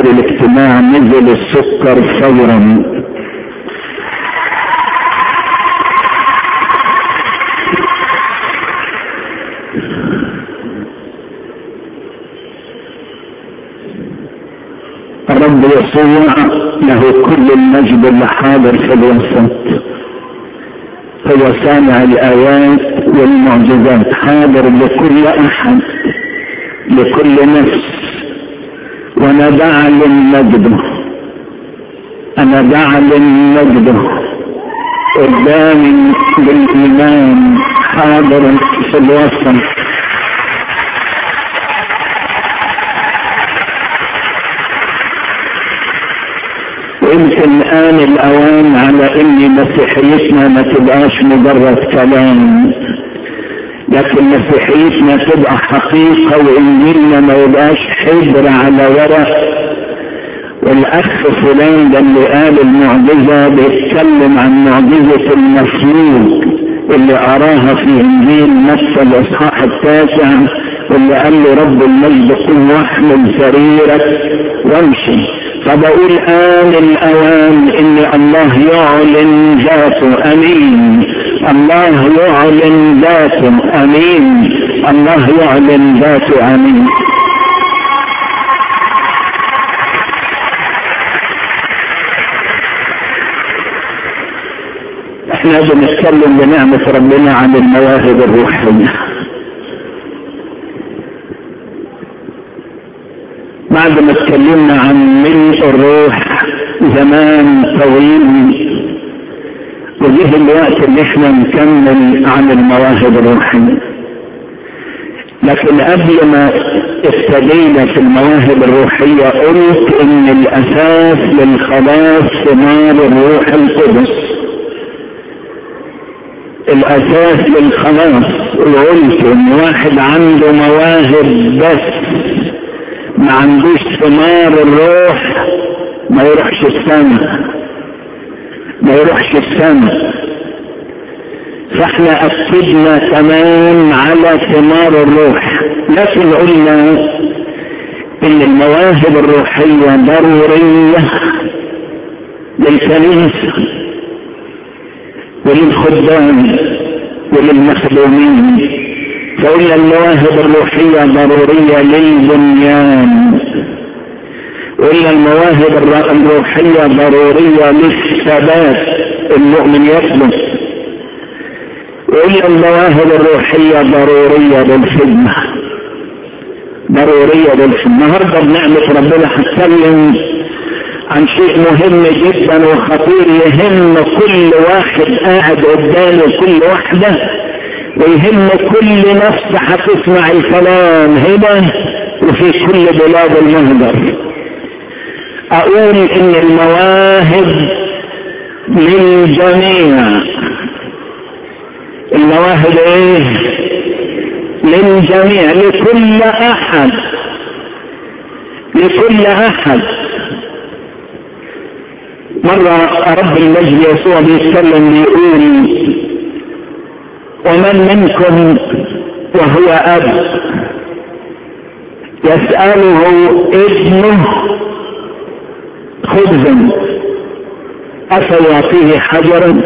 اخر الاجتماع نزل السكر فورا الرب يسوع له كل المجد اللي حاضر في الوسط هو سامع الايات والمعجزات حاضر لكل احد لكل نفس وانا بعلن مجده انا بعلن مجده قدامي بالايمان حاضر في الوسط ويمكن الآن الأوان على إن مسيحيتنا ما تبقاش مجرد كلام لكن مسيحيتنا تبقى حقيقة وإنجيلنا ما يبقاش حبر على ورق والأخ فلان ده اللي قال المعجزة بيتكلم عن معجزة المسلوك اللي أراها في إنجيل متى الإصحاح التاسع واللي قال له رب المجد قم واحمل سريرك وامشي فبقول آن الأوان إن الله يعلن ذاته أمين الله يعلن ذاته أمين الله يعلن ذاته أمين احنا بنتكلم بنعمة ربنا عن المواهب الروحية بعد ما اتكلمنا عن ملء الروح زمان طويل وجه الوقت اللي احنا نكمل عن المواهب الروحية لكن قبل ما ابتدينا في المواهب الروحية قلت ان الاساس للخلاص ثمار الروح القدس الاساس للخلاص وقلت ان واحد عنده مواهب بس ما عندوش ثمار الروح ما يروحش السماء ما يروحش السماء فاحنا اكدنا تمام على ثمار الروح لكن قلنا ان المواهب الروحية ضرورية للكنيسة وللخدام وللمخدومين فقلنا المواهب الروحية ضرورية للبنيان قلنا المواهب الروحية ضرورية للثبات المؤمن يثبت وقلنا المواهب الروحية ضرورية للخدمة ضرورية للخدمة النهاردة بنعمة ربنا هتكلم عن شيء مهم جدا وخطير يهم كل واحد قاعد قدامه كل واحدة ويهم كل نفس هتسمع الكلام هنا وفي كل بلاد المهجر اقول ان المواهب للجميع المواهب ايه للجميع لكل احد لكل احد مرة رب المجد يسوع بيتكلم بيقول ومن منكم وهو اب يسأله ابنه خبزا أفيعطيه حجرا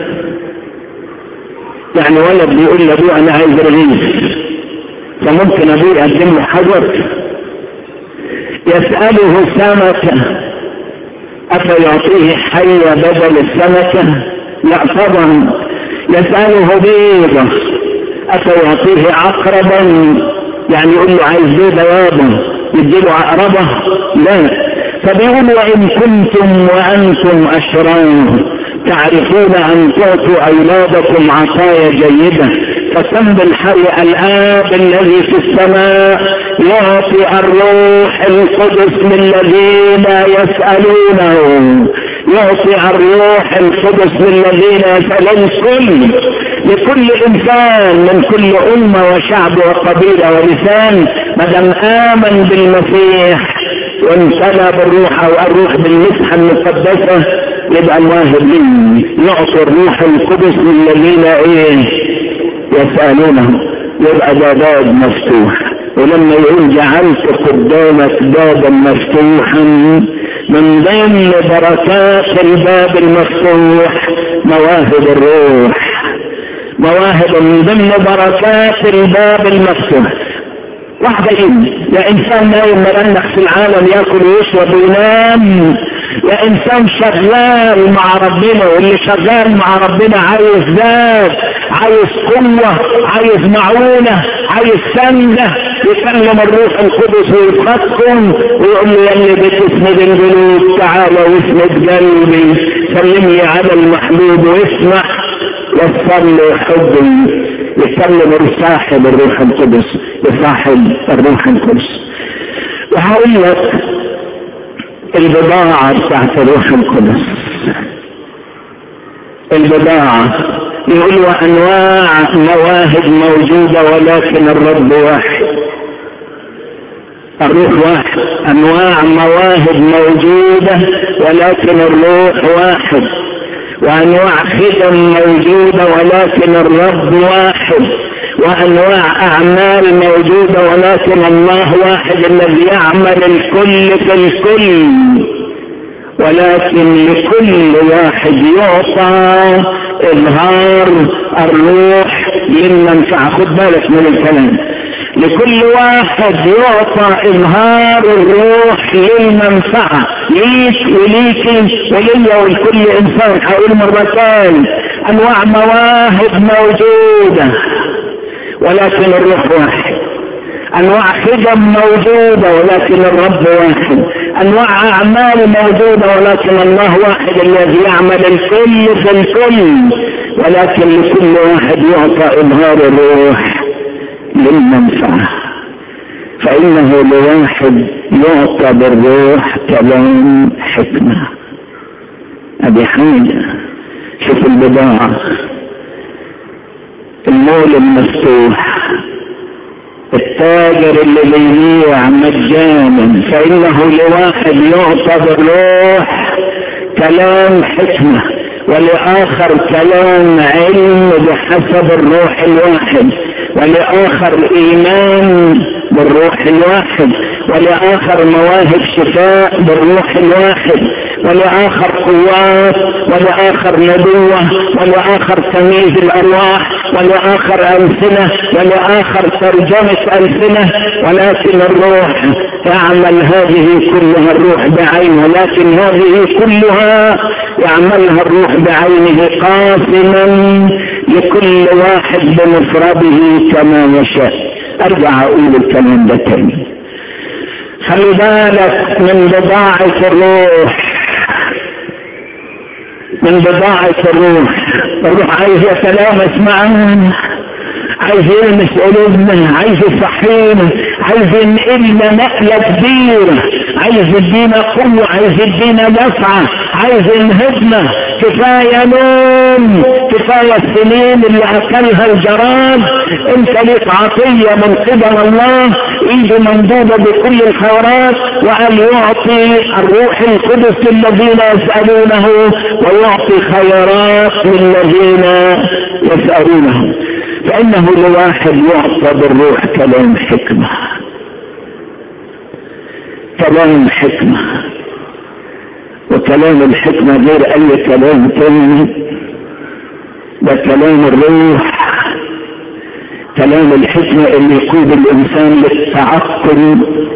يعني ولد بيقول لابوه انا عايز رغيف فممكن ابوه يقدم له حجر يسأله سمكة أفيعطيه حية بدل السمكة لا طبعا يسأله بيضة أفيعطيه عقربا يعني يقول له عايز بيضة يابا يديله عقربة لا فبيقول وإن كنتم وأنتم أشرار تعرفون أن تعطوا أولادكم عطايا جيدة فكم بالحق الآب الذي في السماء يعطي الروح القدس للذين يسألونه يعطي الروح القدس للذين يسألون الكل لكل إنسان من كل أمة وشعب وقبيلة ولسان ما دام آمن بالمسيح وامتلى بالروح او الروح بالمسحه المقدسه يبقى الواهب لي يعطي الروح القدس للذين ايه يسالونه يبقى ده باب مفتوح ولما يقول جعلت قدامك بابا مفتوحا من ضمن بركات الباب المفتوح مواهب الروح مواهب من ضمن بركات الباب المفتوح واحدة يا إنسان نايم مرنخ في العالم ياكل ويشرب وينام يا إنسان شغال مع ربنا واللي شغال مع ربنا عايز ذات عايز قوة عايز معونة عايز سندة يكلم الروح القدس ويبخسكم ويقول لي يلي بتسند القلوب تعالى واسند قلبي سلمني على المحبوب واسمع وصل له حبي يسلم صاحب الروح القدس لصاحب الروح القدس وهقول لك البضاعة بتاعت الروح القدس البضاعة يقول وأنواع مواهب موجودة ولكن الرب واحد الروح واحد أنواع مواهب موجودة ولكن الروح واحد وأنواع خدم موجودة ولكن الرب واحد وأنواع أعمال موجودة ولكن الله واحد الذي يعمل الكل في الكل ولكن لكل واحد يعطى إظهار الروح للمنفعة خد بالك من الكلام لكل واحد يعطى إظهار الروح للمنفعة ليك وليك وليا ولكل إنسان هقول مرتين أنواع مواهب موجودة ولكن الروح واحد انواع خدم موجودة ولكن الرب واحد انواع اعمال موجودة ولكن الله واحد الذي يعمل الكل في الكل ولكن لكل واحد يعطى اظهار الروح للمنفعة فانه لواحد يعطى بالروح كلام حكمة ادي حاجة شوف البضاعة المول المفتوح التاجر اللي بيبيع مجانا فانه لواحد يعطى بالروح كلام حكمه ولاخر كلام علم بحسب الروح الواحد ولاخر ايمان بالروح الواحد ولاخر مواهب شفاء بالروح الواحد ولاخر قوات ولاخر نبوة ولاخر تمييز الارواح ولاخر السنة ولاخر ترجمة السنة ولكن الروح يعمل هذه كلها الروح بعينها لكن هذه كلها يعملها الروح بعينه قاسما لكل واحد بمفرده كما يشاء ارجع اقول الكلام ده تاني خلي بالك من بضاعة الروح من بضاعة الروح الروح عايز يتلامس معنا عايز يلمس قلوبنا عايز يصحينا عايز ينقلنا نقلة كبيرة عايز يدينا قوة عايز يدينا دفعة عايز ينهضنا كفاية نوم كفاية السنين اللي أكلها الجراد انت ليك عطية من قبل الله ايده ممدودة بكل الخيرات وقال يعطي الروح القدس للذين يسألونه ويعطي خيرات للذين يسألونه فإنه لواحد يعطى بالروح كلام حكمة كلام حكمة وكلام الحكمة غير أي كلام تاني ده كلام الروح كلام الحكمة اللي يقود الإنسان للتعقل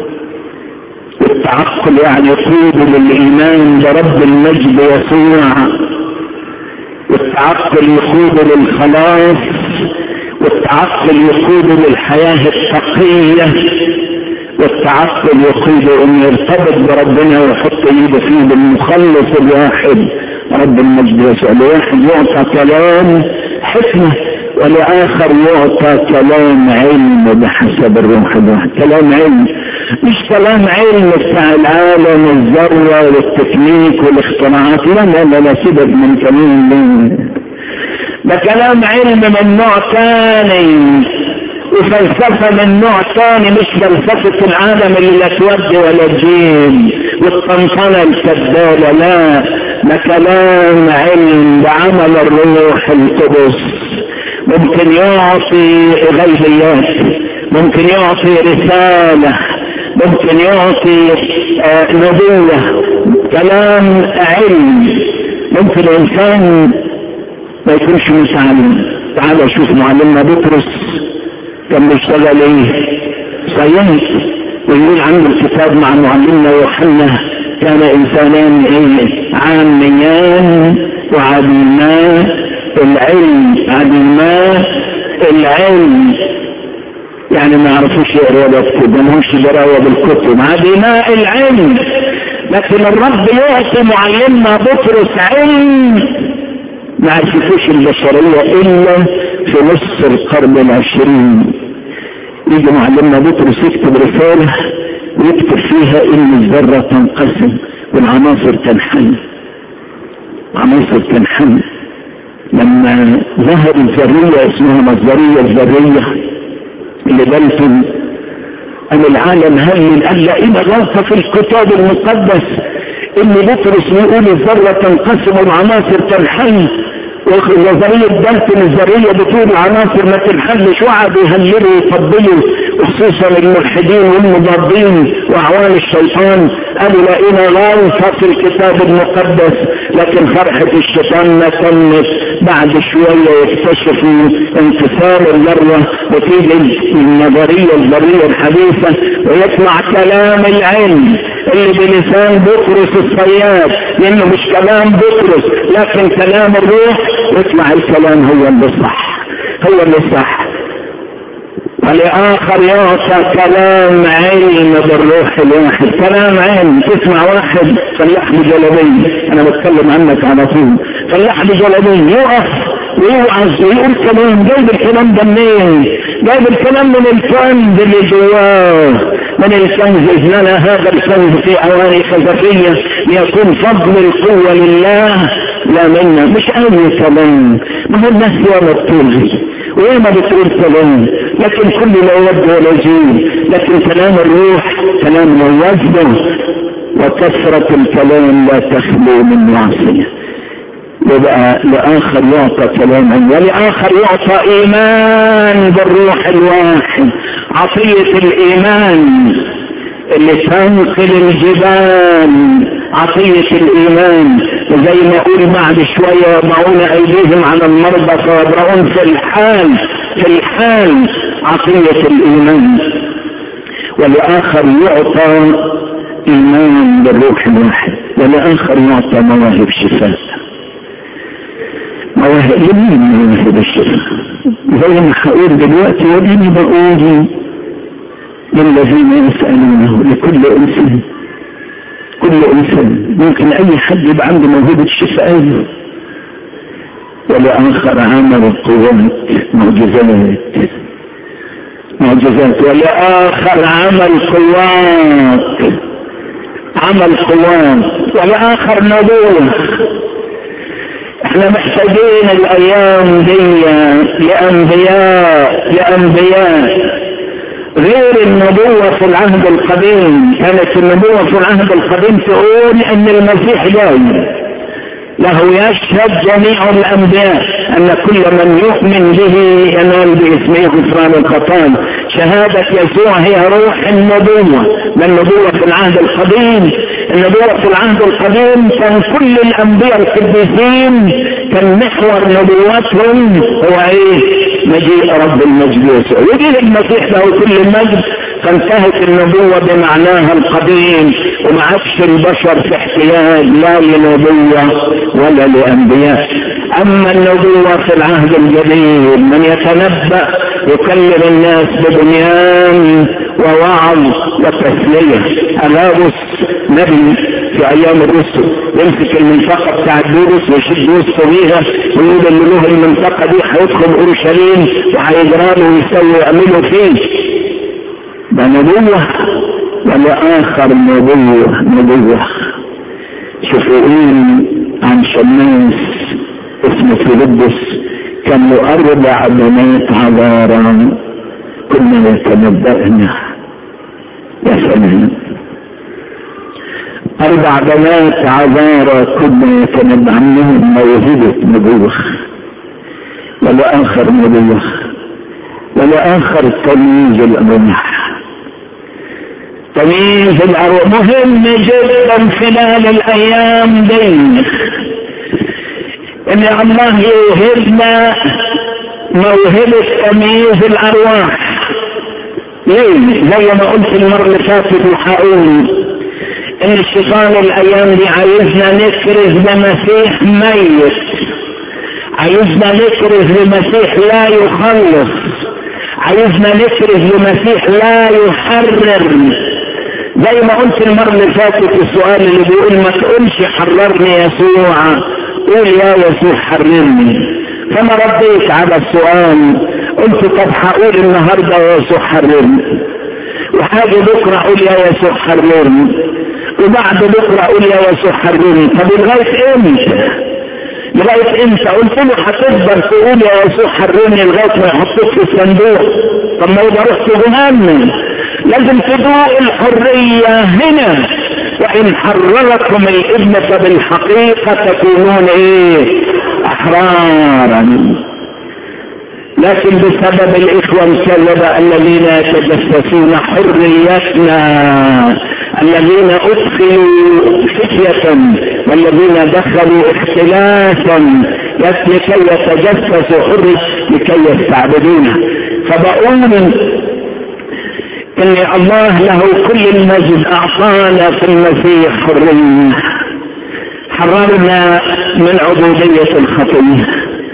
والتعقل يعني يقود للإيمان برب المجد يسوع والتعقل يقود للخلاص والتعقل يقود للحياة التقية والتعقل يقود ان يرتبط بربنا ويحط ايده فيه بالمخلص الواحد رب المجد يسوع لواحد يعطى كلام حكمة ولآخر يعطى كلام علم بحسب الروح الواحد كلام علم مش كلام علم بتاع العالم الذرة والتكنيك والاختراعات لا لا لا, لا سيبك من كلام ده كلام علم من نوع ثاني وفلسفة من نوع ثاني مش فلسفة العالم اللي لا تودي ولا تجيب والطنطنة الكذابة لا ده كلام علم بعمل الروح القدس ممكن يعطي غيبيات ممكن يعطي رسالة ممكن يعطي آه نبوة كلام علم ممكن الانسان ما يكونش متعلم تعال شوف معلمنا بطرس كان بيشتغل ايه صياد ويقول عنه الكتاب مع معلمنا يوحنا كان انسانان ايه عاميان وعديما العلم عديما العلم يعني ما يعرفوش يقروا ولا يكتبوا ما همش درايه بالكتب عديماء العلم لكن الرب يعطي معلمنا بطرس علم ما عرفتوش البشريه الا في نص القرن العشرين يجي معلمنا بطرس يكتب رساله ويكتب فيها ان الذره تنقسم والعناصر تنحل عناصر تنحل لما ظهر الذريه اسمها مصدريه الذريه اللي بلتم أن العالم هل قال لقينا غلطة في الكتاب المقدس إن بطرس يقول الذرة تنقسم العناصر تنحل ونظرية بلتم الذرية بتقول العناصر ما تنحلش وقعدوا يهللوا ويطبلوا خصوصا الملحدين والمضادين واعوان الشيطان قالوا لقينا غلطة في الكتاب المقدس لكن فرحة الشيطان ما تمت بعد شوية يكتشفوا انكسار الذرة وتيجي النظرية الذرية الحديثة ويطلع كلام العلم اللي بلسان بطرس الصياد لانه مش كلام بطرس لكن كلام الروح يطلع الكلام هو اللي صح هو اللي صح ولآخر يعطى كلام علم بالروح الواحد كلام علم تسمع واحد فلاح بجلبية أنا بتكلم عنك على طول فلاح بجلبية يقف ويوعظ ويقول كلام جايب الكلام ده منين؟ جايب الكلام من الكنز اللي جواه من الكنز إذ لنا هذا الكنز في أواني خزفية ليكون فضل القوة لله لا منا مش أي كلام ما هو الناس يوم الطول وياما بتقول كلام لكن كل لا يود ولا يجيب لكن كلام الروح كلام موزن وكثرة الكلام لا تخلو من معصية يبقى لآخر يعطى كلاما ولآخر يعطى إيمان بالروح الواحد عطية الإيمان اللي تنقل الجبال عطية الإيمان وزي ما أقول بعد شوية يضعون أيديهم على المرضى فيبرؤون في الحال في الحال عطية الإيمان ولآخر يعطى إيمان بالروح الواحد ولآخر يعطى مواهب شفاء مواهب لمين مواهب الشفاء زي ما هقول دلوقتي وديني بقول للذين يسألونه لكل إنسان كل إنسان ممكن أي حد يبقى عنده موهبة شفاء ولآخر عمل قوات معجزات معجزات ولآخر عمل قوات عمل قوات ولآخر نبوة احنا محتاجين الايام دي لانبياء لانبياء غير النبوة في العهد القديم كانت النبوة في العهد القديم تقول ان المسيح جاي له يشهد جميع الانبياء ان كل من يؤمن به ينال باسمه غفران الخطايا شهادة يسوع هي روح النبوة ما النبوة في العهد القديم النبوة في العهد القديم كان كل الانبياء القديسين كان محور نبوتهم هو ايه مجيء رب المجد يسوع وجه المسيح له كل المجد فانتهت النبوة بمعناها القديم وما عادش البشر في احتياج لا لنبوة ولا لأنبياء أما النبوة في العهد الجديد من يتنبأ يكلم الناس ببنيان ووعظ وتسلية أغابس نبي في أيام الرسل يمسك المنطقة بتاع الدروس ويشد وسطه بيها ويقول اللي له المنطقة دي هيدخل أورشليم وهيجرى له ويسوي يعملوا فيه ده نبوة ولا آخر نبوة نبوة شوفوا ايه عن شماس اسمه فيلبس كان له أربع بنات عذارا كنا يتنبأنا يا سلام أربع بنات عذارى كنا يتنبأ عنهم موهبة نبوة ولا آخر نبوة ولا آخر تمييز الأمر تمييز الأرواح مهم جدا خلال الأيام دي إن الله يوهبنا موهبة تمييز الأرواح ليه؟ زي ما قلت المرة اللي فاتت وحقول إن الشيطان الأيام دي عايزنا نكرز لمسيح ميت عايزنا نكرز لمسيح لا يخلص عايزنا نكرز لمسيح لا يحرر زي ما قلت المرة اللي فاتت السؤال اللي بيقول ما تقولش حررني يسوع قول يا يسوع حررني فانا رديت على السؤال قلت طب هقول النهارده يا يسوع حررني وحاجة بكرة اقول يا يسوع حررني وبعد بكرة اقول يا يسوع حررني طب لغاية امتى لغاية امتى قلت له هتقدر تقول يا يسوع حررني لغاية ما يحطوك في الصندوق طب ما يبقى رحت جهنم لازم تدوق الحرية هنا وإن حرركم الابن فبالحقيقة تكونون ايه احرارا لكن بسبب الاخوة الكذبة الذين يتجسسون حريتنا الذين ادخلوا فتية والذين دخلوا اختلاسا لكي يتجسسوا حر لكي يستعبدونه فبقول ان الله له كل المجد اعطانا في المسيح حريه حررنا من عبودية الخطية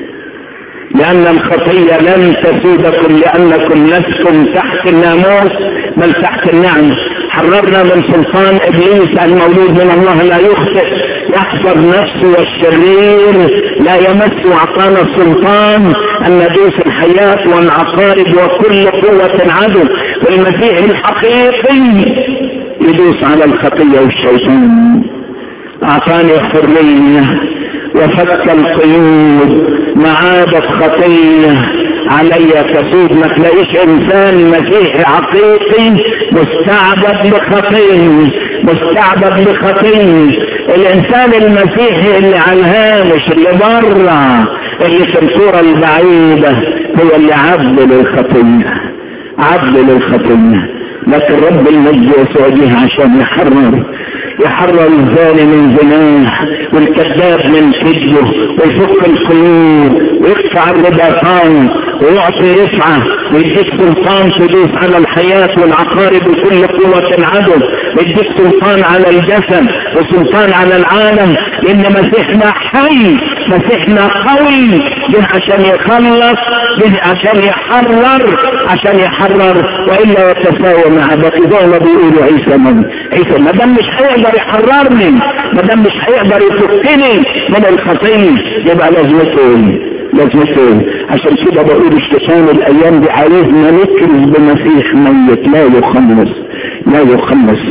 لأن الخطية لن تسودكم لأنكم لستم تحت الناموس بل تحت النعمة حررنا من سلطان إبليس المولود من الله لا يخطئ يحفظ نفسه والشرير لا يمس وأعطانا السلطان أن ندوس الحياة والعقارب وكل قوة عدو والمسيح الحقيقي يدوس على الخطية والشيطان أعطاني حرية وفك القيود معادة خطية علي تسود ما تلاقيش انسان مسيحي حقيقي مستعبد لخطيه مستعبد لخطيه الانسان المسيحي اللي على الهامش اللي بره اللي في الصورة البعيدة هو اللي عبد للخطية عبد للخطية لكن رب المجد يسوع جه عشان يحرر يحرر الزاني من زناه والكذاب من كذبه ويفك القيود ويقطع الرباطان ويعطي رفعة ويديك سلطان تدوس على الحياة والعقارب وكل قوة العدو ويديك سلطان على الجسد وسلطان على العالم لأن مسيحنا حي مسيحنا قوي جه عشان يخلص جه عشان يحرر عشان يحرر وإلا يتساوى مع باقي زي ما بيقولوا عيسى من عيسى ما دام مش هيقدر يحررني ما دام مش هيقدر يفكني من الخطيه يبقى لازمته ايه؟ لازمته ايه؟ عشان كده بقول الشيطان الايام دي عايزنا نكرز بمسيح ميت لا يخلص لا يخلص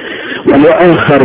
ولآخر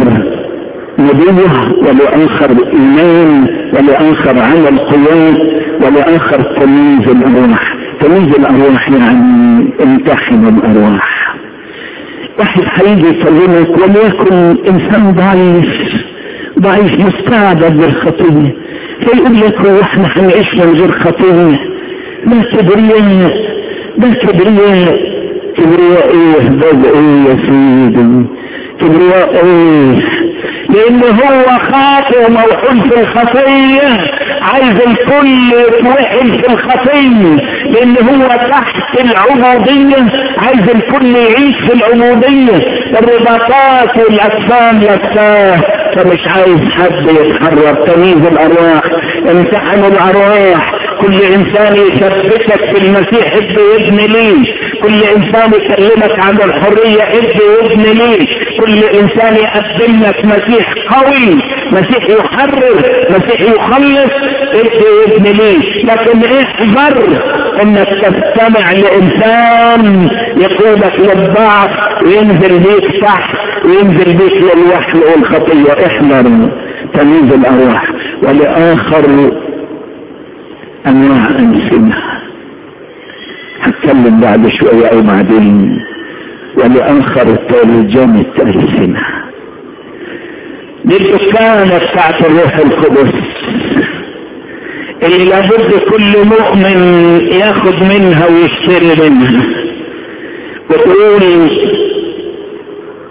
نبوة ولآخر إيمان ولآخر عمل قوات ولآخر تمييز الأرواح تمييز الأرواح يعني امتحن الأرواح واحد هيجي يكلمك وليكن إنسان ضعيف ضعيف مستعبد بالخطية فيقول لك هو احنا هنعيش من غير خطية ده كبرياء ده كبرياء كبرياء ايه ده ايه يا سيدي كبرياء ايه لان هو خاطئ موحول في الخطية عايز الكل يتوحل في الخطية لان هو تحت العبودية عايز الكل يعيش في العبودية الرباطات والاجسام لفتاه فمش عايز حد يتحرر تمييز الارواح امتحنوا الارواح كل انسان يثبتك في المسيح ابن ابن لي كل انسان يكلمك عن الحرية ابن ابن لي كل انسان يقدم لك مسيح قوي مسيح يحرر مسيح يخلص ابن ابن لي لكن احذر انك تستمع لانسان يقودك للضعف وينزل بيك تحت وينزل بيك للوحل والخطية احذر تمييز الارواح ولاخر انواع انسنة هتكلم بعد شوية او بعدين ولاخر ترجمة السنة دي الدكانة بتاعت الروح القدس اللي لابد كل مؤمن ياخد منها ويشتري منها وتقول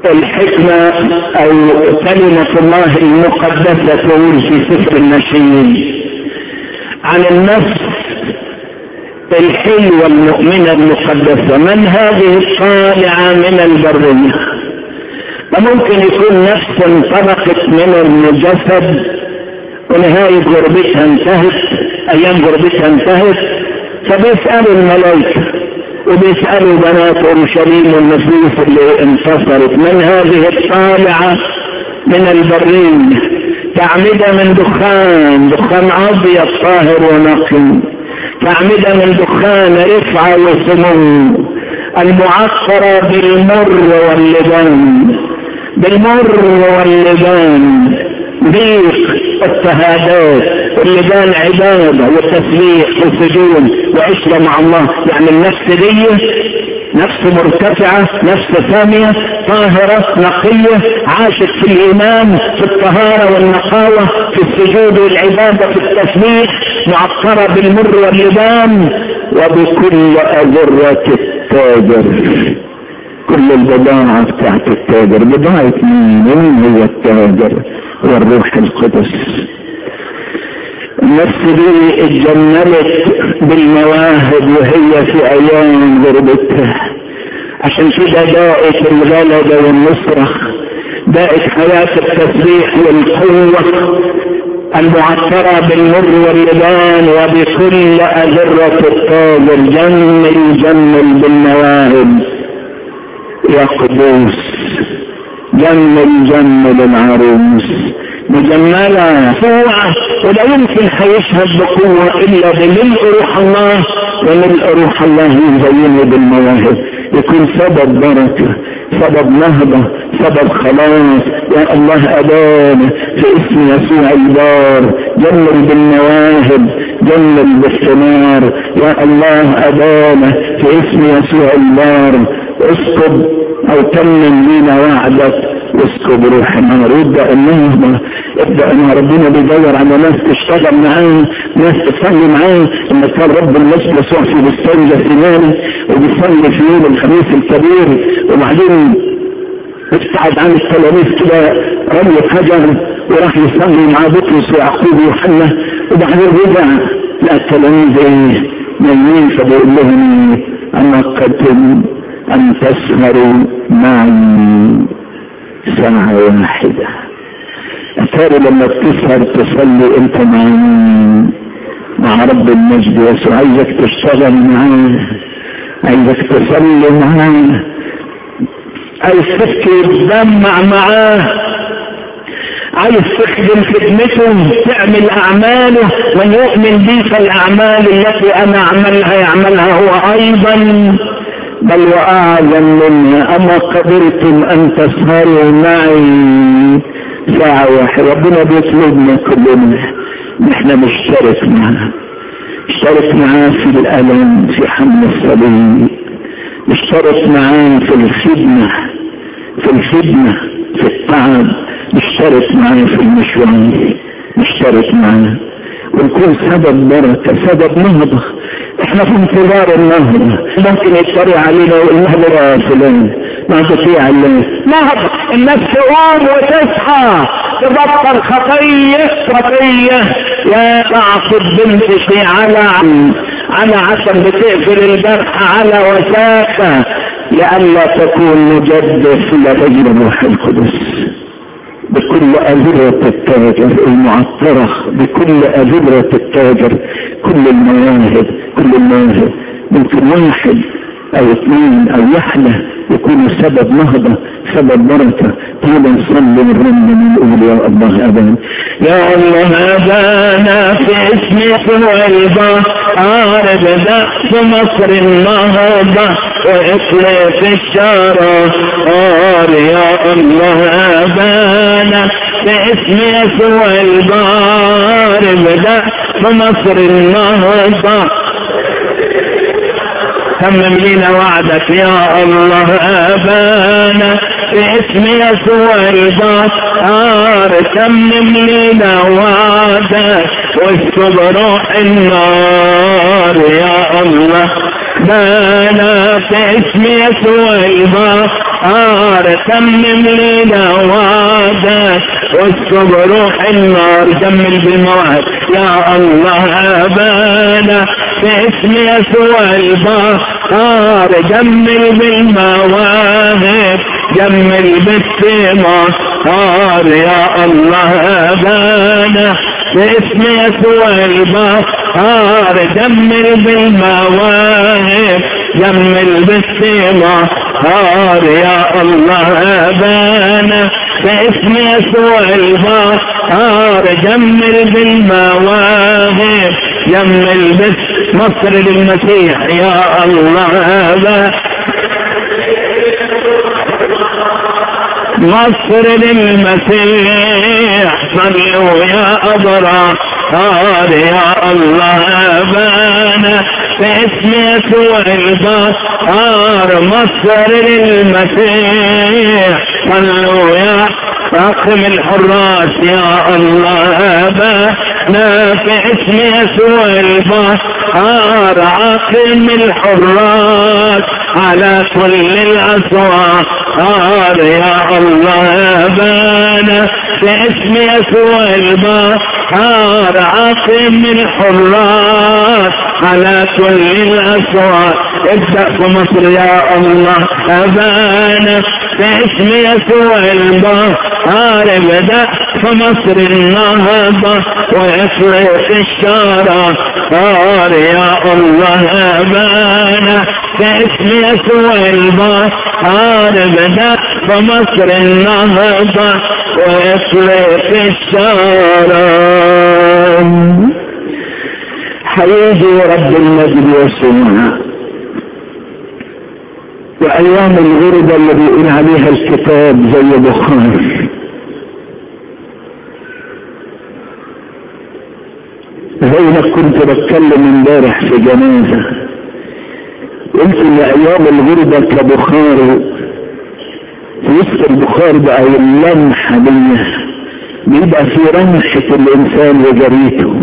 الحكمة او كلمة الله المقدسة تقول في سفر النشيد عن النفس الحلوة المؤمنة المقدسة من هذه الطالعة من البرية فممكن يكون نفس انطلقت من الجسد ونهاية غربتها انتهت ايام غربتها انتهت فبيسألوا الملائكة وبيسألوا بنات اورشليم والنفوس اللي انتصرت من هذه الطالعة من البرية تعمدة من دخان دخان ابيض طاهر ونقي تعمدة من دخان رفعة وسمو المعطرة بالمر واللبان بالمر واللبان ضيق التهادات اللبان عبادة وتسبيح وسجود وعشرة مع الله يعني النفس دي نفس مرتفعة نفس ثانية طاهرة نقية عاشت في الإيمان في الطهارة والنقاوة في السجود والعبادة في التسبيح معطرة بالمر واللبان وبكل أذرة التاجر كل البضاعة بتاعت التاجر بضاعة مين مين هو التاجر هو الروح القدس النفس دي اتجملت بالمواهب وهي في ايام غربتها عشان كده داءت الغلبة والنصرة داءت حياة التسبيح والقوة المعطرة بالمر واللبان وبكل أذرة الطاجر جمل جمل بالمواهب يا قدوس جمل جمل العروس مجملة قوة ولا يمكن هيشهد بقوة إلا بملء روح الله وملء روح الله يزينه بالمواهب يكون سبب بركة سبب نهضة سبب خلاص يا الله أبانا في اسم يسوع البار جمل بالمواهب جمل بالثمار يا الله أبانا في اسم يسوع البار اسكب او تمم لينا وعدك واسكب روح النار وابدا النهضه ابدا ان ربنا بيدور على ناس تشتغل معاه ناس تصلي معاه لما كان رب المجد يسوع في بستان جثماني وبيصلي في يوم الخميس الكبير وبعدين ابتعد عن التلاميذ كده رمي حجر وراح يصلي مع بطرس ويعقوب ويوحنا وبعدين رجع لا التلاميذ ايه نايمين فبيقول لهم انا قد أن تسهروا معي ساعة واحدة أتاري لما بتسهر تصلي أنت مع مع رب المجد يسوع عايزك تشتغل معاه عايزك تصلي معاه عايز تبكي تدمع معاه عايز تخدم خدمته تعمل اعماله من يؤمن بي فالاعمال التي انا اعملها يعملها هو ايضا بل واعظم منها اما قدرتم ان تسهروا معي ساعة واحدة ربنا بيطلبنا كلنا نحن نشترك معاه نشترك معاه في الالم في حمل الصليب نشترك معاه في الخدمة في الخدمة في التعب نشترك معاه في المشوار نشترك معاه ونكون سبب بركة سبب نهضة احنا في انتظار النهضة ممكن يتريق علينا ويقول نهضة يا فلان ما تطيع الله نهضة الناس تقوم وتصحى تبطل خطية خطية يا تعصب بنتك على على عشان بتقفل الجرح على وساخة لئلا تكون مجدف لغير الروح القدس بكل أذرة التاجر المعطرة بكل أذرة التاجر كل المواهب كل المواهب ممكن واحد أو اثنين أو يحلى يكونوا سبب نهضة سبب بركة تعالى نصلي ونرنم ونقول يا الله أبانا يا الله أبانا في اسمك والبا عارض دأس مصر النهضة وإطلق الشارع يا الله أبانا في اسم يسوع البار بدأ مصر النهضة تمم لنا وعدك يا الله أبانا باسم يسوع البطار تمم لنا وعدك واسكب روح النار يا الله بانا في اسم يسوع البحر تمم لنا وعدك واسكب روح النار جمل بالمواهب يا الله بانا في اسم يسوع البحر جمل بالمواهب جمل بالثمار يا الله بانا باسم يسوع البحر جمل بالمواهب جمل بالثمار يا الله بانا باسم يسوع البحر جمل بالمواهب جمل بس مصر للمسيح يا الله بانا مصر للمسيح صلوا يا أبرار يا الله بانا باسم يسوع البحر مصر للمسيح صلوا يا أقم الحراس يا الله بانا في اسم يسوع البحر أقم الحراس على كل الأسواق يا الله بانا باسم يسوع البحر عاصم الحراس على كل الأسواق ابدأ في مصر يا الله أبانا باسم يسوع البحر ابدأ في مصر النهضة ويفرق الشارع يا الله أبانا باسم يسوع البحر بدأ فمصر النهضة ويفرق الشارع حيجي رب المجد يسوع وأيام الغربة اللي بيقول عليها الكتاب زي بخار زي ما كنت بتكلم امبارح في جنازه قلت ان ايام الغربة كبخار في وسط البخار ده او اللمحة دي بيبقى في رمحة الانسان وجريته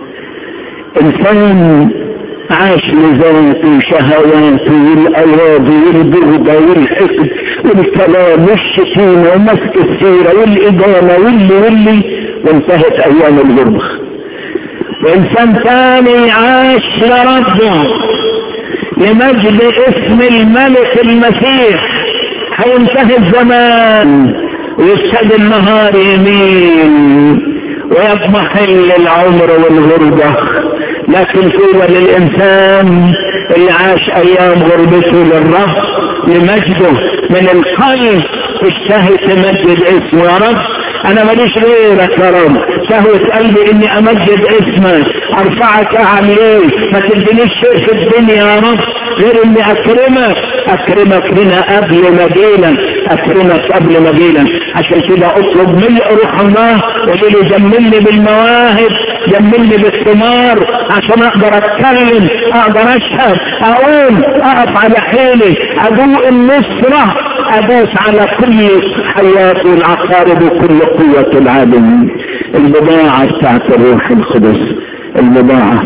انسان عاش لذاته وشهواته والاراضي والبغضة والحقد والكلام والشتيمة ومسك السيرة والإدانة واللي واللي وانتهت ايام الغربة وانسان ثاني عاش لربه لمجد اسم الملك المسيح هينتهي الزمان ويشهد النهار يمين ويضمحل العمر والغربة لكن طوبى للإنسان اللي عاش أيام غربته للرب لمجده من القلب اشتهي تمجد اسمه يا رب انا ماليش غيرك يا رب شهوة قلبي اني امجد اسمك ارفعك اعليك ما تدينيش شيء في الدنيا يا رب غير اني اكرمك اكرمك هنا قبل مجيلا اكرمك قبل مجيلا عشان كده اطلب ملء روح الله وقول لي جملني بالمواهب جملني بالثمار عشان اقدر اتكلم اقدر اشهد اقوم اقف على حيلي ادوق النصرة ادوس على كل حياة العقارب وكل قوة العالم البضاعة بتاعت الروح القدس البضاعة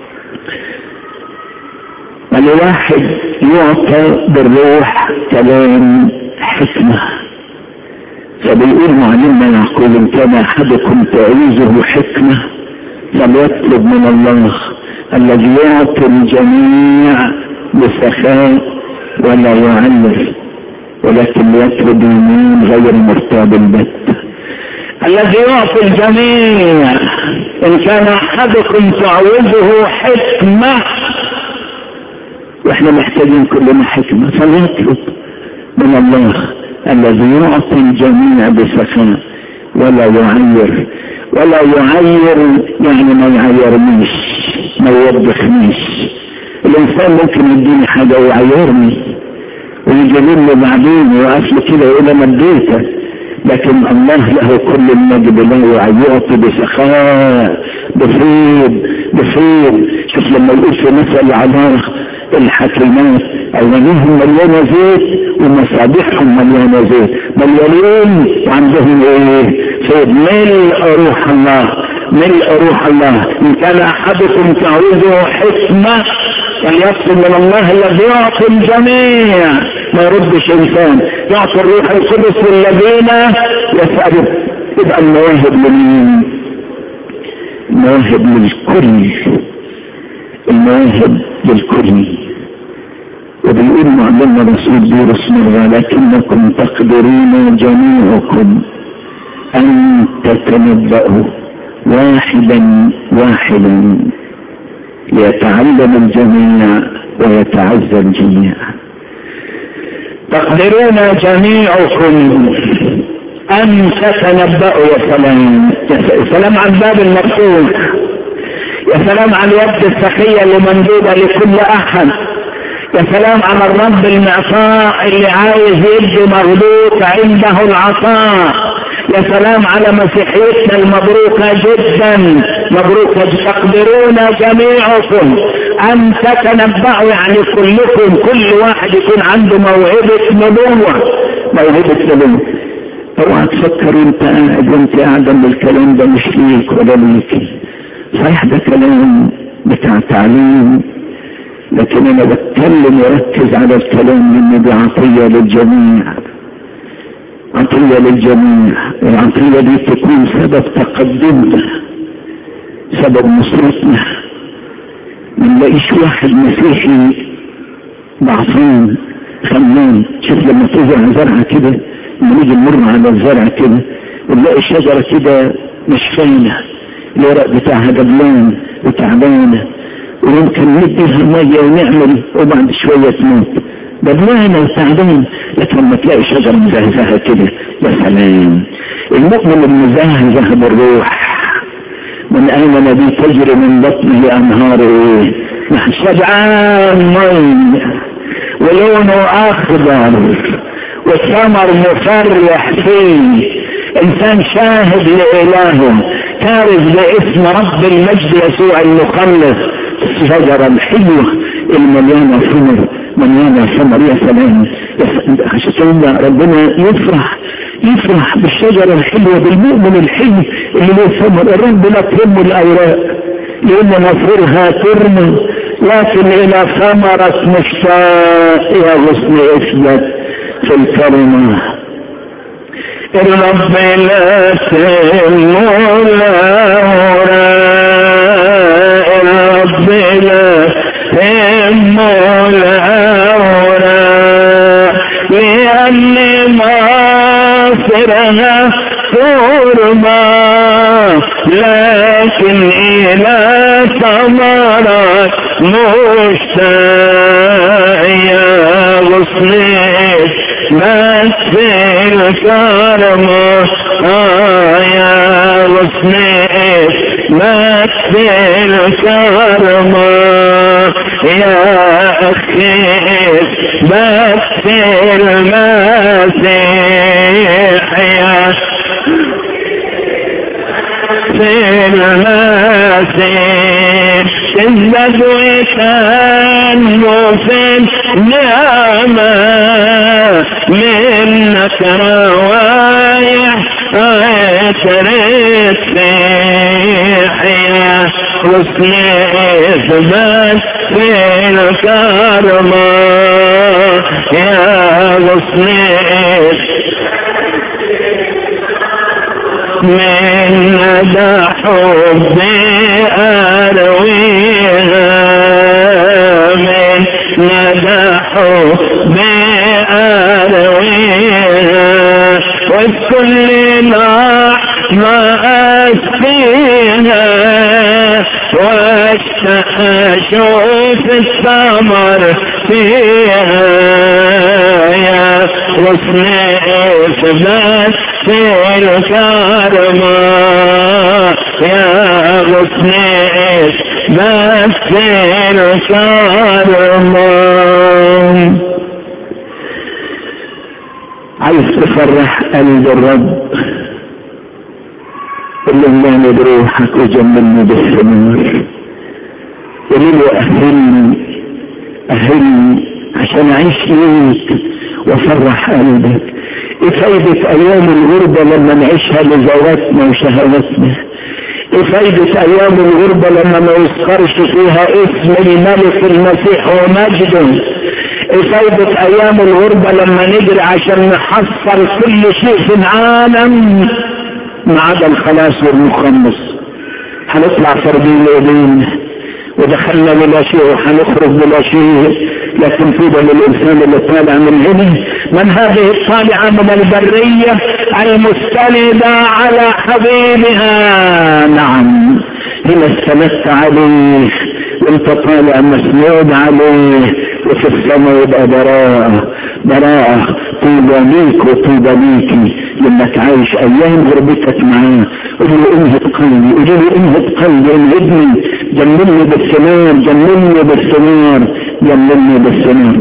الواحد يعطى بالروح كلام حكمة فبيقول معلمنا يقول ان كان احدكم تعيزه حكمة فليطلب من الله الذي يعطي الجميع بسخاء ولا يعلر ولكن يطلب يمين غير مرتاب البت الذي يعطي الجميع ان كان احدكم تعوزه حكمة واحنا محتاجين كلنا حكمة فليطلب من الله الذي يعطي الجميع بسخاء ولا يعير ولا يعير يعني ما يعيرنيش ما يوبخنيش الانسان ممكن يديني حاجة ويعيرني ويجي لي بعدين ويقف كده يقول انا اديتك لكن الله له كل المجد له يعطي بسخاء بفيض بفيض شوف لما يقول في مثل على الحكيمات اولانهم مليانة زيت ومصابيحهم مليانة زيت مليانين وعندهم ايه فيض ملء روح الله ملء روح الله ان كان احدكم تعوزه حكمة وليطلب من الله الذي يعطي الجميع ما يردش انسان يعطي الروح القدس للذين يسألون يبقى المواهب لمين؟ المواهب للكل المواهب للكل وبيقول معلمنا رسول بولس مرة لكنكم تقدرون جميعكم أن تتنبأوا واحدا واحدا ليتعلم الجميع ويتعزى الجميع تقدرون جميعكم أن تتنبأوا يا سلام يا سلام عن باب المفتوح يا سلام عن اليد السخية اللي مندوبة لكل أحد يا سلام على الرب المعطاء اللي عايز يدي مغلوط عنده العطاء يا سلام على مسيحيتنا المبروكة جدا مبروكة تقدرون جميعكم أن تتنبأوا يعني كلكم كل واحد يكون عنده موهبة نبوة موهبة نبوة اوعى تفكر انت قاعد وانت قاعد ان الكلام ده مش ليك ولا ليك صحيح ده كلام بتاع تعليم لكن انا بتكلم وركز على الكلام لان دي عطية للجميع عطية للجميع العطية دي تكون سبب تقدمنا سبب نصرتنا ما نلاقيش واحد مسيحي ضعفان خمام شوف لما تزرع زرعة كده لما نيجي نمر على الزرع كده ونلاقي الشجرة كده مش فاينة الورق بتاعها دبلان وتعبانة ويمكن نديها مية ونعمل وبعد شوية تموت دبلانة وتعبانة لكن لما تلاقي شجرة مزهزهة كده يا سلام المؤمن المزهزه بالروح من آمن بي تجري من بطنه أنهار إيه شجعان مي ولونه أخضر والثمر مفرح فيه إنسان شاهد لإلهه كارز باسم رب المجد يسوع المخلص الشجرة الحلوة المليانة ثمر مليانة ثمر يا سلام عشان ربنا يفرح يفرح بالشجرة الحلوة بالمؤمن الحلو اللي له ثمر الرب لا ترم الأوراق لأن مصيرها ترمي لكن إلى ثمرة مشتاق يا غصن إثبت في الكرمة الرب لا ترم الأوراق الرب لا ترم الأوراق لأن مصيرها ترمى لكن إلى ثمرات مشتاق يا غصن بس الكرم آه يا غصن بس الكرم يا أخي بس المسيح يا في المسيح ازداد وكانوا في النعمة منك روايح اتريت فيحيا حسن اثبات في الكرمة يا غصن من ندى حبي أرويها من ندى حبي أرويها والكل ما أسقيها واشوف الثمر فيها يا غصن إثبات في الكرمة يا غصن إثبات في الكرمة عايز تفرح قلب الرب قل له الله بروحك وجملني بالثمار قل له أهلني أهلني عشان أعيش ليك وأفرح قلبك ايه فايدة ايام الغربة لما نعيشها لذواتنا وشهواتنا ايه فايدة ايام الغربة لما ما يذكرش فيها اسم الملك المسيح ومجده ايه فايدة ايام الغربة لما نجري عشان نحصل كل شيء في العالم ما عدا الخلاص والمخلص هنطلع فردين ايدين ودخلنا بلا شيء وهنخرج بلا شيء لكن طوبى للانسان اللي طالع من هنا من هذه الطالعه من البريه المستندة على حبيبها نعم هنا استندت عليه وانت طالع مسنود عليه وفي السماء يبقى براءة براءة طوبى ليك وطوبى ليكي لانك عايش ايام غربتك معاه قول له انهض قلبي قول له انهض قلبي انهضني جملني بالثمار جملني بالثمار جملني بالثمار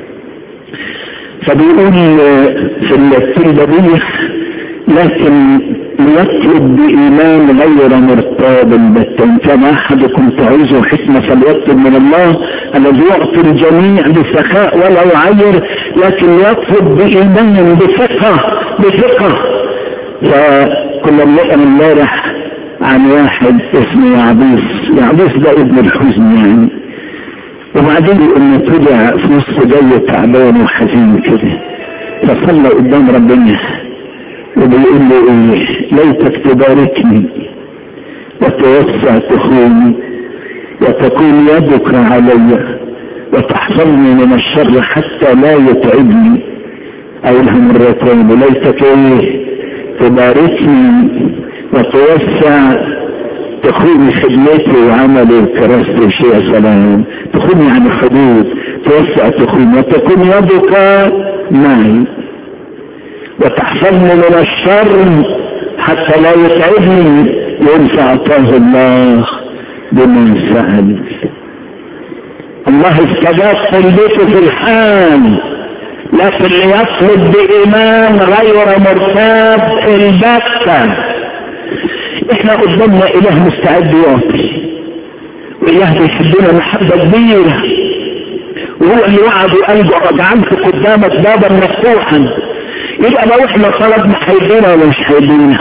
فبيقول في الكلمة دي لكن يطلب بإيمان غير مرتاب البتة كان أحدكم تعوز حكمة فليطلب من الله الذي يعطي الجميع بسخاء ولا يعير لكن يطلب بإيمان بثقة بثقة فكنا بنقرا امبارح عن واحد اسمه يعبيس يعبيس ده ابن الحزن يعني وبعدين انه طلع في نص جو تعبان وحزين كده فصلى قدام ربنا وبيقول له ايه ليتك تباركني وتوسع تخوني وتكون يدك علي وتحفظني من الشر حتى لا يتعبني اقولها مرتين ليتك ايه تباركني وتوسع تخوني خدمتي وعملي وكراسة شيء سلام تخوني عن الحدود توسع تخوني وتكون يدك معي وتحفظني من الشر حتى لا يتعبني ينفع اعطاه الله بما سأل الله استجاب قلبته في الحال لكن ليطلب بإيمان غير مرتاب البتة احنا قدامنا اله مستعد يعطي واله بيحبنا محبة كبيرة وهو اللي وعد وقال جعلت قدامك بابا مفتوحا يبقى لو احنا طلبنا هيدينا ولا مش هيدينا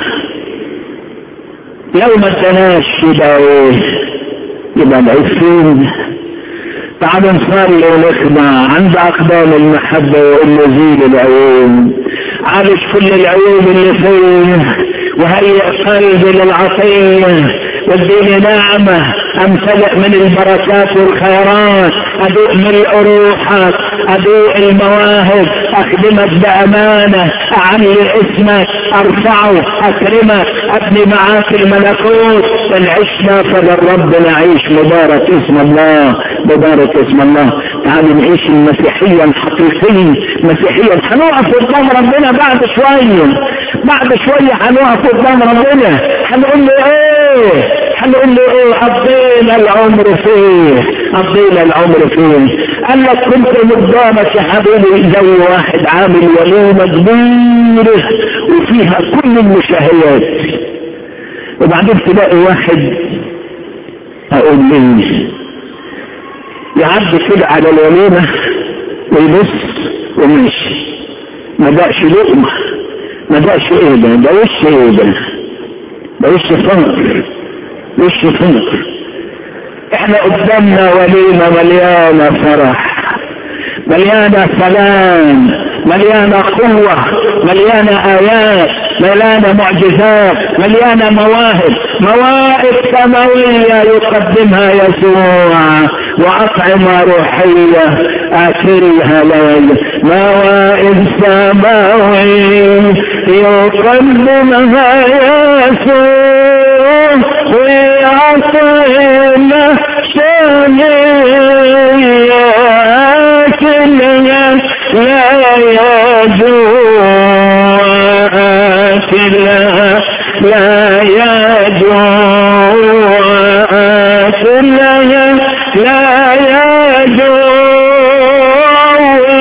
لو ما اداناش يبقى ايه يبقى العفين تعالوا نصلي ونخضع عند اقدام المحبة وقول له زيل العيون عالج كل العيوب اللي فيه وهيئ قلبي للعطية واديني نعمة امتلئ من البركات والخيرات ادوق ملء روحك ادوق المواهب اخدمك بامانة اعلي اسمك ارفعه اكرمك ابني معاك الملكوت ان عشنا فللرب نعيش مبارك اسم الله مبارك اسم الله تعالوا نعيش المسيحية الحقيقية مسيحية هنقف قدام ربنا بعد شوية بعد شوية هنقف قدام ربنا هنقول له ايه هنقول له ايه قضينا العمر فيه قضينا العمر فيه قال لك كنت قدامك يا حبيبي زي واحد عامل وليمة كبيرة وفيها كل المشاهيات وبعدين تلاقي واحد اقول ليه يعدي كده على الوليمة ويبص وماشي ما دقش لقمة ما دقش ايه ده ده وش ايه ده ده وش فقر وش فقر احنا قدامنا وليمة مليانة فرح مليانة سلام مليانة قوة مليانة آيات مليانة معجزات مليانة مواهب مواهب سماوية يقدمها يسوع وأطعمة روحية آكلها ليل مواهب سماوية يقدمها يسوع وأطعمة شامية آكلها لا يجوع آكلها لا يجوع آكلها لا يجوع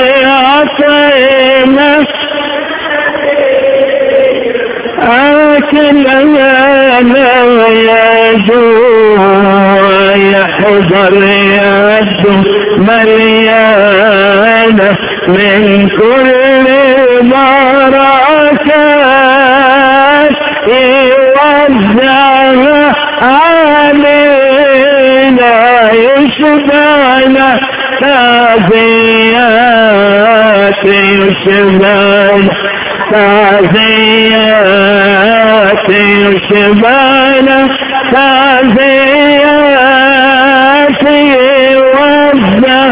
أطعمة آكلها لا يجوع يحضر يده مليانة من كل بركات يوزعها شبعنا تعزياتي وزع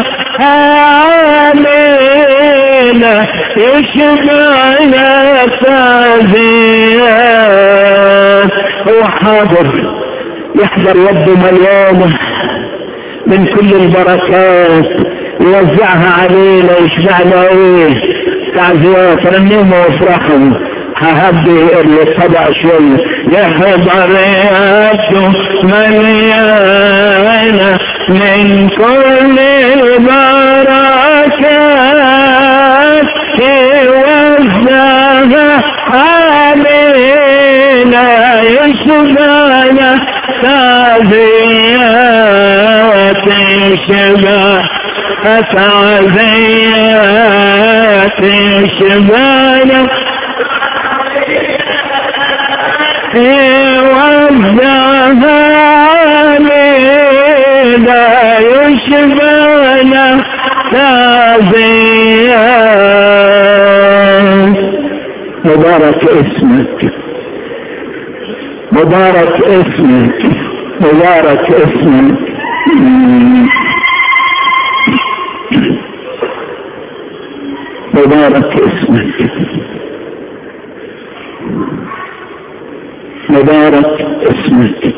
علينا يشبعنا تعزيات هو حاضر يحضر يده مليانة من كل البركات يوزعها علينا يشبعنا ايه تعزيات رنموا وافرحوا ههدي الصدع شوية يحضر يده مليانة من كل البركات يوزعها علينا يشبعنا تعزيات شبع تعزيات شبعنا وزعها علينا يشبعنا تعزيات مبارك اسمك مبارك اسمك مبارك اسمك مبارك اسمك مبارك اسمك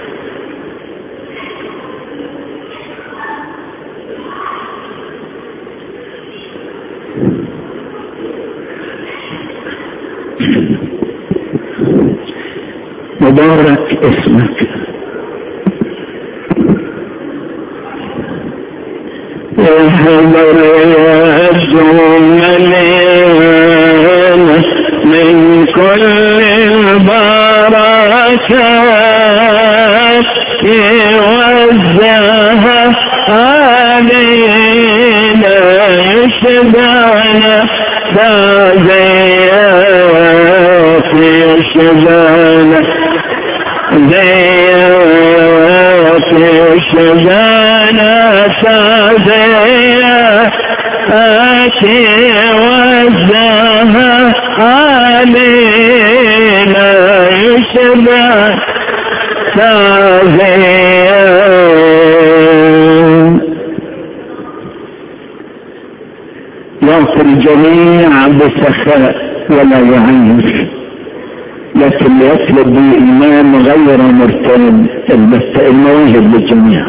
مبارك اسمك يحضر يرجو مليان من كل البركات يوزعها علينا يشبعنا تعزيات يشبعنا زيات يشبعنا تعزيات آتي وزعها علينا يشبع تعزيات يعطي الجميع بسخاء ولا يعيش لكن يطلب بإيمان غير مرتاب المواهب للجميع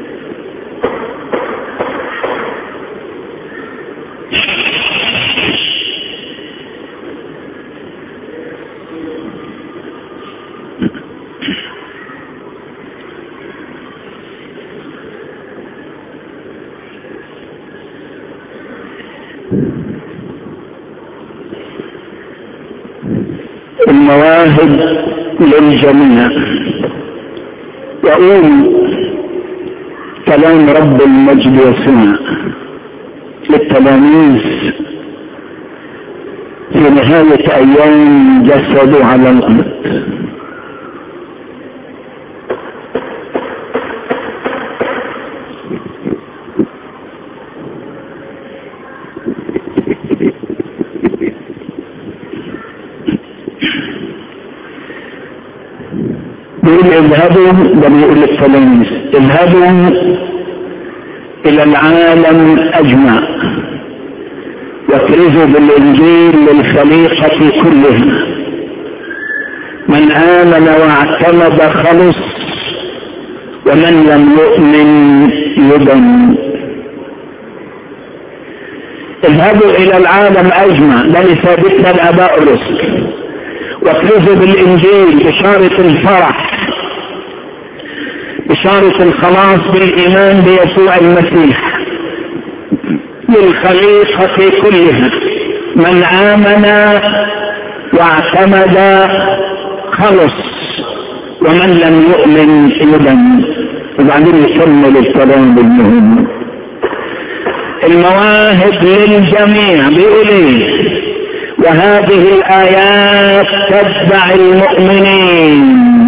المواهب للجميع يقول كلام رب المجد يسمع للتلاميذ في نهاية أيام جسدوا على الأرض بيقول اذهبوا ده بيقول للتلاميذ اذهبوا الى العالم اجمع واكرزوا بالانجيل للخليقة كلها من امن واعتمد خلص ومن لم يؤمن يدن اذهبوا الى العالم اجمع ده لثابتنا الاباء الرسل واكرزوا بالانجيل بشارة الفرح بشارة الخلاص بالايمان بيسوع المسيح للخليقة كلها من آمن واعتمد خلص ومن لم يؤمن يدن وبعدين يكمل الكلام المهم المواهب للجميع بيقول ايه وهذه الآيات تتبع المؤمنين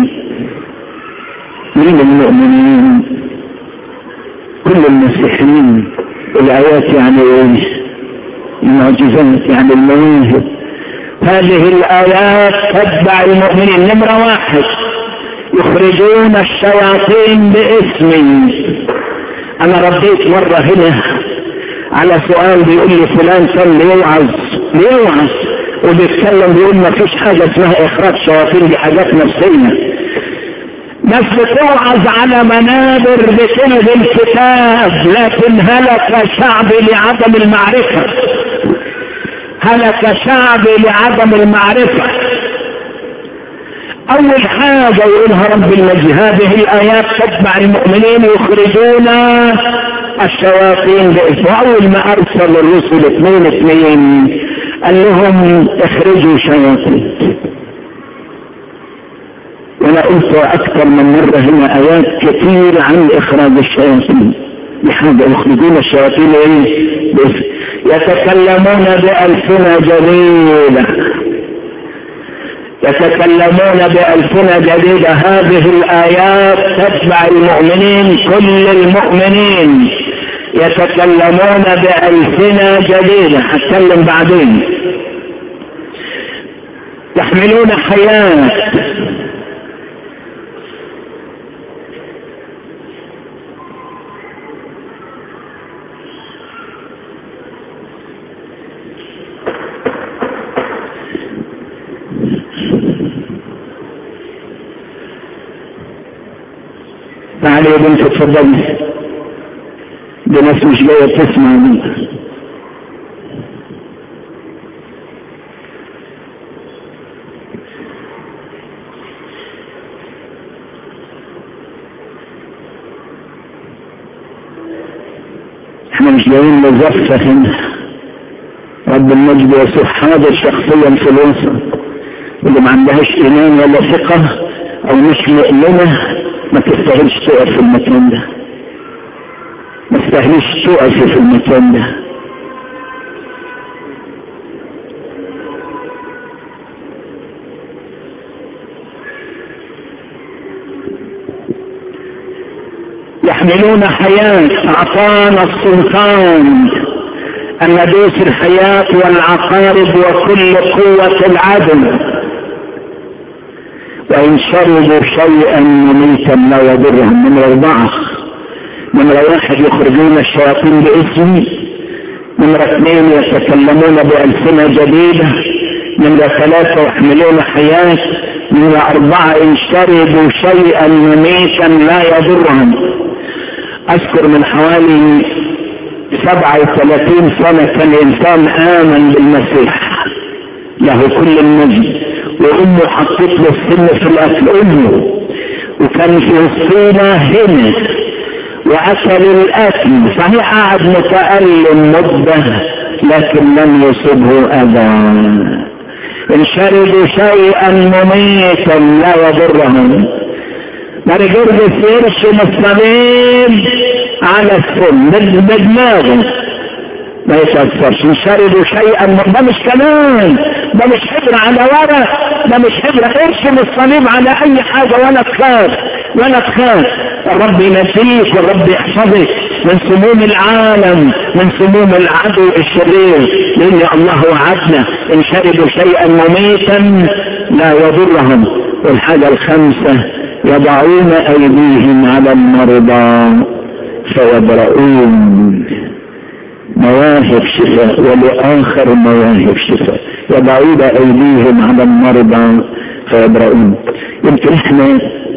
مين المؤمنين كل المسيحيين الآيات يعني ايه المعجزات يعني المواهب هذه الآيات تتبع المؤمنين نمرة واحد يخرجون الشياطين باسمي انا رديت مرة هنا على سؤال بيقول لي فلان كان بيوعظ بيوعظ وبيتكلم بيقول ما فيش حاجة اسمها اخراج شياطين دي حاجات نفسية ناس بتوعظ على منابر بتلغي الكتاب لكن هلك شعبي لعدم المعرفة هلك شعبي لعدم المعرفة اول حاجة يقولها رب المجد هذه الايات تتبع المؤمنين يخرجون الشياطين باسم اول ما ارسل الرسل اثنين اثنين قال لهم اخرجوا شياطين وانا قلت اكثر من مرة هنا ايات كثير عن اخراج الشياطين بحاجة يخرجون الشياطين ايه باسم يتكلمون بألسنة جديدة يتكلمون بألسنة جديدة هذه الآيات تتبع المؤمنين كل المؤمنين يتكلمون بألسنة جديدة هتكلم بعدين يحملون حياة تعالي يا بنت اتفضلي دي ناس مش جايه تسمع منك احنا مش جايين نزفة هنا رب المجد يسوع حاضر شخصيا في الوسط اللي ما عندهاش ايمان ولا ثقة او مش مؤمنة ما تستاهلش تقف في المكان ده ما تستاهلش تقف في المكان ده يحملون حياة أعطانا السلطان أن ندوس الحياة والعقارب وكل قوة العدل وإن شربوا شيئا مميتا لا يضرهم من أربعة نمرة واحد يخرجون الشياطين باسمي نمرة اثنين يتكلمون بألسنة جديدة نمرة ثلاثة يحملون حياة نمرة أربعة إن شربوا شيئا مميتا لا يضرهم أذكر من حوالي سبعة وثلاثين سنة كان إنسان آمن بالمسيح له كل المجد وأمه حطت له السن في الأكل أمه وكان في وسطينا هنا وأكل الأكل صحيح قعد متألم مدة لكن لم يصبه أذى إن شربوا شيئا مميتا لا يضرهم مرجرجس يرسم الصميم على السن بدماغه ما يتأثرش إن شربوا شيئا ده مش كلام ده مش حبر على ورق ده مش حبر ارسم الصليب على أي حاجة ولا تخاف ولا تخاف الرب ينجيك والرب يحفظك من سموم العالم من سموم العدو الشرير لأن الله وعدنا إن شربوا شيئا مميتا لا يضرهم والحاجة الخامسة يضعون أيديهم على المرضى فيبرؤون مواهب شفاء ولآخر مواهب شفاء يضعون أيديهم على المرضى فيبرؤون يمكن احنا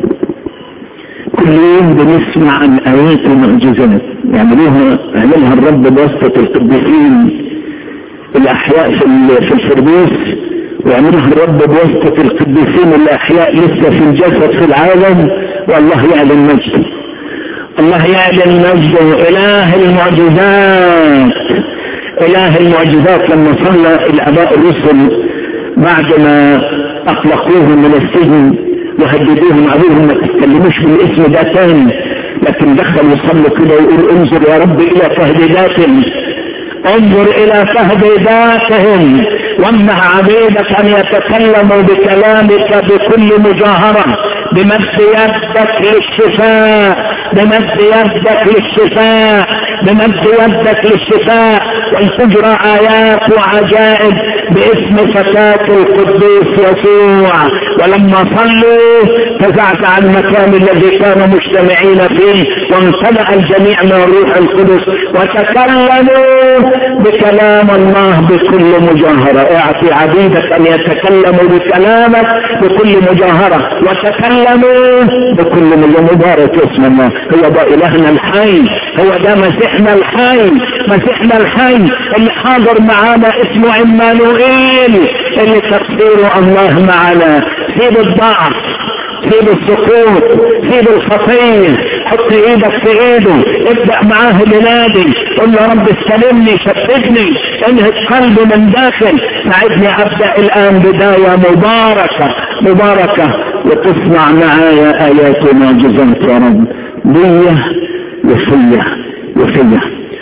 كل يوم بنسمع عن آيات ومعجزات يعملوها يعملها الرب بواسطة القديسين الأحياء في في الفردوس ويعملها الرب بواسطة القديسين الأحياء لسه في الجسد في العالم والله يعلم مجده الله يعلم مجده إله المعجزات إله المعجزات لما صلى الآباء الرسل بعد ما أطلقوهم من السجن وهددوهم عليهم ما تتكلموش بالاسم ده تاني لكن دخل يصلوا كده ويقول انظر يا رب إلى تهديداتهم انظر الى تهديداتهم وامنع عبيدك ان يتكلموا بكلامك بكل مجاهرة بمد يدك للشفاء بمد يدك للشفاء بمد يدك للشفاء وان تجرى ايات وعجائب باسم فتاة القدوس يسوع ولما صلوا فزعزع المكان الذي كانوا مجتمعين فيه وامتلأ الجميع من الروح القدس وتكلموا بكلام الله بكل مجاهرة اعطي عبيدك ان يتكلموا بكلامك بكل مجاهرة وتكلموا بكل مبارك اسم الله هو ده الهنا الحي هو ده مسيحنا الحي مسيحنا الحي اللي حاضر معانا اسمه عمانوئيل اللي تفسيره الله معنا سيب الضعف سيب السقوط سيب الخطية حط ايدك في ايده ابدأ معاه بنادي قل له رب استلمني شددني انهت قلبي من داخل ساعدني ابدأ الان بداية مباركة مباركة وتصنع معايا ايات ومعجزات يا رب بية وفية وفية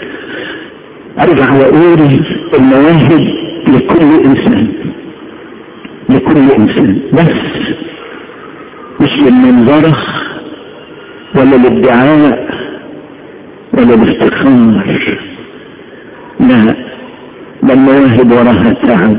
ارجع واقول المواهب لكل انسان لكل انسان بس مش للمنظرة ولا للدعاء ولا الافتخار لا ده المواهب وراها التعب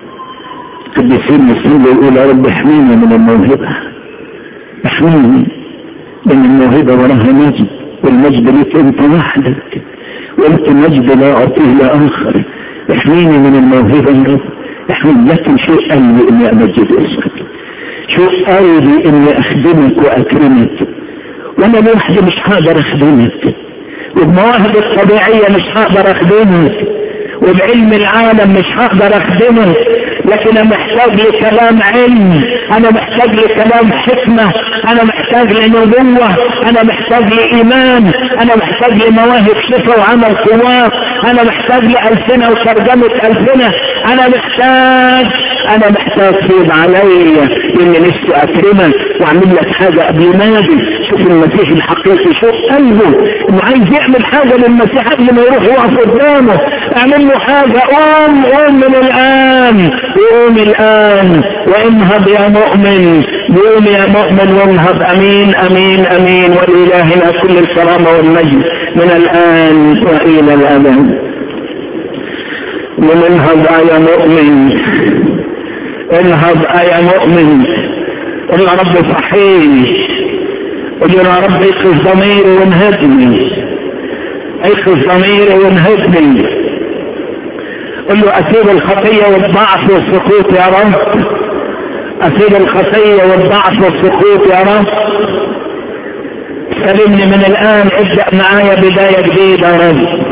قديسين مسلم يقول يا رب احميني من الموهبة احميني لان الموهبة وراها مجد والمجد ليك انت وحدك وانت مجد لا اعطيه لاخر احميني من الموهبة يا رب احميني لكن شو قلبي اني امجد اسمك شو قلبي اني اخدمك واكرمك وانا لوحدي مش هقدر اخدمك وبمواهب الطبيعية مش هقدر اخدمك وبعلم العالم مش هقدر اخدمك لكن انا محتاج لكلام علم انا محتاج لكلام حكمة انا محتاج لنبوة انا محتاج لايمان انا محتاج لمواهب شفاء وعمل قوات انا محتاج لألسنة وترجمة ألسنة انا محتاج انا محتاج تيب عليا اني نفسي اكرمك واعمل لك حاجة قبل ما اجي شوف المسيح الحقيقي شوف قلبه انه عايز يعمل حاجة للمسيح قبل ما يروح يقف قدامه اعمل له حاجة قوم قوم من الان قوم الان وانهض يا مؤمن قوم يا مؤمن وانهض امين امين امين ولإلهنا كل الكرامة والمجد من الان والى الابد ومنهض يا مؤمن انهض يا مؤمن قل يا رب صحيني قل يا رب ايقظ ضميري وانهدني ايقظ ضميري وانهدني قل له اسيب الخطية والضعف والسقوط يا رب اسيب الخطية والضعف والسقوط يا رب سلمني من الان ابدأ معايا بداية جديدة يا رب